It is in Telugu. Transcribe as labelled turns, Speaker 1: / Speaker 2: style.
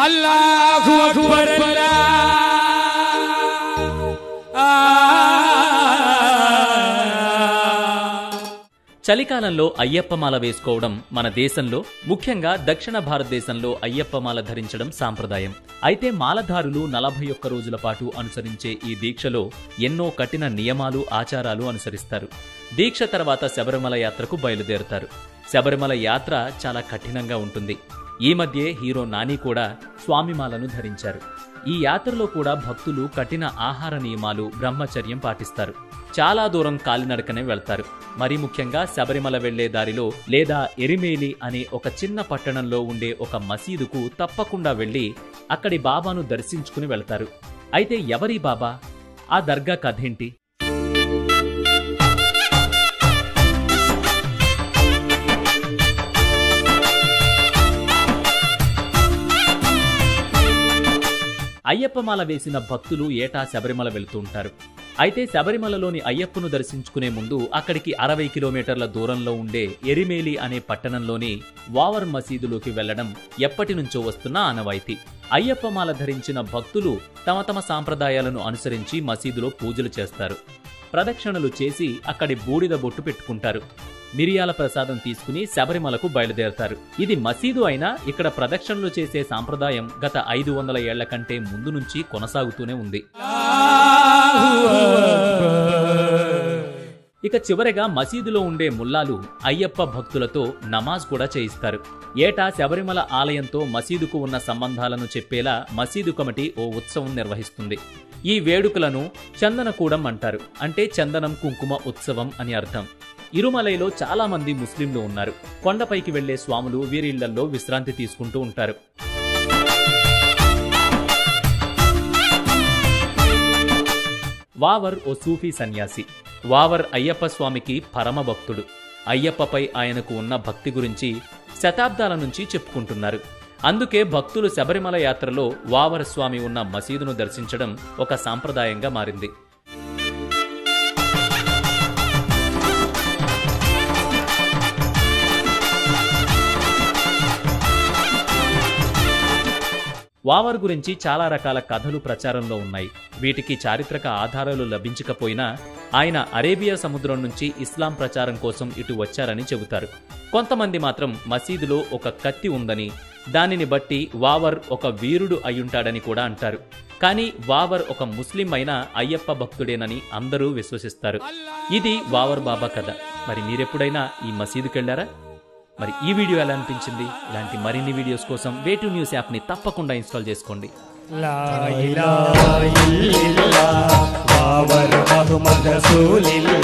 Speaker 1: అల్లాహు అక్బర్
Speaker 2: చలికాలంలో అయ్యప్పమాల వేసుకోవడం మన దేశంలో ముఖ్యంగా దక్షిణ భారతదేశంలో అయ్యప్పమాల ధరించడం సాంప్రదాయం అయితే మాలధారులు నలభై ఒక్క రోజుల పాటు అనుసరించే ఈ దీక్షలో ఎన్నో కఠిన నియమాలు ఆచారాలు అనుసరిస్తారు దీక్ష తర్వాత శబరిమల యాత్రకు బయలుదేరుతారు శబరిమల యాత్ర చాలా కఠినంగా ఉంటుంది ఈ మధ్యే హీరో నాని కూడా స్వామిమాలను ధరించారు ఈ యాత్రలో కూడా భక్తులు కఠిన ఆహార నియమాలు బ్రహ్మచర్యం పాటిస్తారు చాలా దూరం కాలినడకనే వెళ్తారు మరి ముఖ్యంగా శబరిమల వెళ్లే దారిలో లేదా ఎరిమేలి అనే ఒక చిన్న పట్టణంలో ఉండే ఒక మసీదుకు తప్పకుండా వెళ్లి అక్కడి బాబాను దర్శించుకుని వెళ్తారు అయితే ఎవరి బాబా ఆ దర్గా కథేంటి అయ్యప్పమాల వేసిన భక్తులు ఏటా శబరిమల వెళ్తూ ఉంటారు అయితే శబరిమలలోని అయ్యప్పను దర్శించుకునే ముందు అక్కడికి అరవై కిలోమీటర్ల దూరంలో ఉండే ఎరిమేలి అనే పట్టణంలోని వావర్ మసీదులోకి వెళ్లడం ఎప్పటి నుంచో వస్తున్న ఆనవాయితీ అయ్యప్పమాల ధరించిన భక్తులు తమ తమ సాంప్రదాయాలను అనుసరించి మసీదులో పూజలు చేస్తారు ప్రదక్షిణలు చేసి అక్కడి బూడిద బొట్టు పెట్టుకుంటారు మిరియాల ప్రసాదం తీసుకుని శబరిమలకు బయలుదేరతారు ఇది మసీదు అయినా ఇక్కడ ప్రదక్షిణలు చేసే సాంప్రదాయం గత ఐదు వందల ఏళ్ల కంటే ముందు నుంచి కొనసాగుతూనే ఉంది ఇక చివరగా మసీదులో ఉండే ముల్లాలు అయ్యప్ప భక్తులతో నమాజ్ కూడా చేయిస్తారు ఏటా శబరిమల ఆలయంతో మసీదుకు ఉన్న సంబంధాలను చెప్పేలా మసీదు కమిటీ ఓ ఉత్సవం నిర్వహిస్తుంది ఈ వేడుకలను చందనకూడం అంటారు అంటే చందనం కుంకుమ ఉత్సవం అని అర్థం ఇరుమలైలో చాలా మంది ముస్లింలు ఉన్నారు కొండపైకి వెళ్లే స్వాములు వీరిళ్లల్లో విశ్రాంతి తీసుకుంటూ ఉంటారు వావర్ ఓ సూఫీ సన్యాసి వావర్ అయ్యప్ప స్వామికి పరమ భక్తుడు అయ్యప్పపై ఆయనకు ఉన్న భక్తి గురించి శతాబ్దాల నుంచి చెప్పుకుంటున్నారు అందుకే భక్తులు శబరిమల యాత్రలో వావర్ స్వామి ఉన్న మసీదును దర్శించడం ఒక సాంప్రదాయంగా మారింది వావర్ గురించి చాలా రకాల కథలు ప్రచారంలో ఉన్నాయి వీటికి చారిత్రక ఆధారాలు లభించకపోయినా ఆయన అరేబియా సముద్రం నుంచి ఇస్లాం ప్రచారం కోసం ఇటు వచ్చారని చెబుతారు కొంతమంది మాత్రం మసీదులో ఒక కత్తి ఉందని దానిని బట్టి వావర్ ఒక వీరుడు అయ్యుంటాడని కూడా అంటారు కానీ వావర్ ఒక ముస్లిం అయిన అయ్యప్ప భక్తుడేనని అందరూ విశ్వసిస్తారు ఇది వావర్ బాబా కథ మరి మీరెప్పుడైనా ఈ మసీదుకెళ్లారా మరి ఈ వీడియో ఎలా అనిపించింది ఇలాంటి మరిన్ని వీడియోస్ కోసం వేటు న్యూస్ యాప్ని తప్పకుండా ఇన్స్టాల్ చేసుకోండి
Speaker 1: లా ఇలాహ ఇల్లిల్లాహ్ బాబర్ మహమ్మద్ రసూలిల్లాహ్